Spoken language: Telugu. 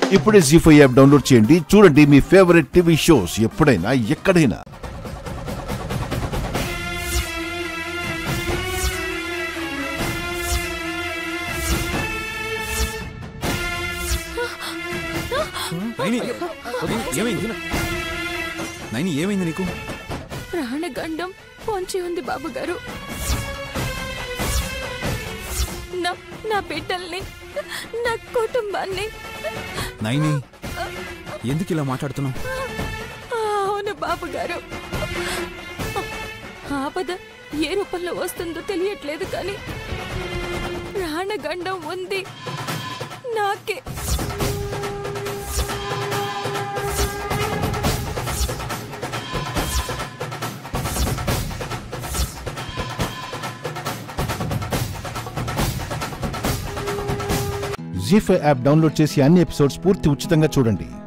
ఇప్పుడే జీ ఫైవ్ యాప్ డౌన్లోడ్ చేయండి చూడండి మీ ఫేవరెట్ టీవీ షోస్ ఎప్పుడైనా ఎక్కడైనా నైని నైని, ఏమైంది నైని ఏమైంది నీకు ప్రాణగండం పొంచి ఉంది బాబు గారు నా నా బిడ్డల్ని నా కుటుంబాన్ని నైని ఎందుకు ఇలా మాట్లాడుతున్నావు అవును బాబు గారు ఆపద ఏ రూపంలో వస్తుందో తెలియట్లేదు కానీ ప్రాణగండం ఉంది నాకే జీ ఫైవ్ యాప్ డౌన్లోడ్ చేసి అన్ని ఎపిసోడ్స్ పూర్తి ఉచితంగా చూడండి